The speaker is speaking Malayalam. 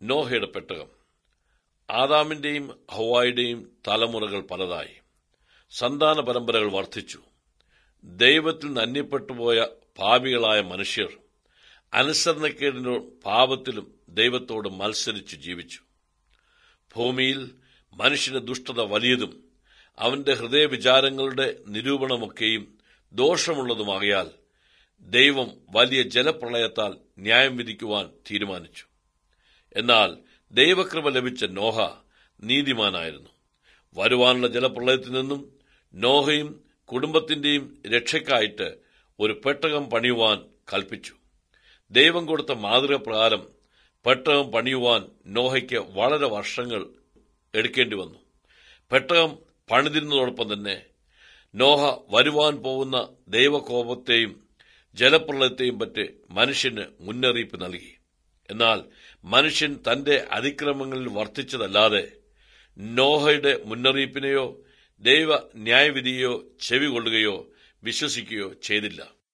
നോഹയുടെ പെട്ടകം ആദാമിന്റെയും ഹവായുടെയും തലമുറകൾ പലതായി സന്താന പരമ്പരകൾ വർദ്ധിച്ചു ദൈവത്തിൽ നിന്ന് അന്യപ്പെട്ടുപോയ പാപികളായ മനുഷ്യർ അനുസരണക്കേടിനോ പാപത്തിലും ദൈവത്തോട് മത്സരിച്ചു ജീവിച്ചു ഭൂമിയിൽ മനുഷ്യന്റെ ദുഷ്ടത വലിയതും അവന്റെ ഹൃദയവിചാരങ്ങളുടെ നിരൂപണമൊക്കെയും ദോഷമുള്ളതുമാകയാൽ ദൈവം വലിയ ജലപ്രളയത്താൽ ന്യായം വിധിക്കുവാൻ തീരുമാനിച്ചു എന്നാൽ ദൈവകൃപ ലഭിച്ച നോഹ നീതിമാനായിരുന്നു വരുവാനുള്ള ജലപ്രളയത്തിൽ നിന്നും നോഹയും കുടുംബത്തിന്റെയും രക്ഷയ്ക്കായിട്ട് ഒരു പെട്ടകം പണിയുവാൻ കൽപ്പിച്ചു ദൈവം കൊടുത്ത മാതൃക പ്രകാരം പെട്ടകം പണിയുവാൻ നോഹയ്ക്ക് വളരെ വർഷങ്ങൾ എടുക്കേണ്ടി വന്നു പെട്ടകം പണിതിരുന്നതോടൊപ്പം തന്നെ നോഹ വരുവാൻ പോകുന്ന ദൈവകോപത്തെയും ജലപ്രളയത്തെയും പറ്റി മനുഷ്യന് മുന്നറിയിപ്പ് നൽകി എന്നാൽ മനുഷ്യൻ തന്റെ അതിക്രമങ്ങളിൽ വർദ്ധിച്ചതല്ലാതെ നോഹയുടെ മുന്നറിയിപ്പിനെയോ ദൈവ ന്യായവിധിയോ ചെവികൊള്ളുകയോ വിശ്വസിക്കുകയോ ചെയ്തില്ല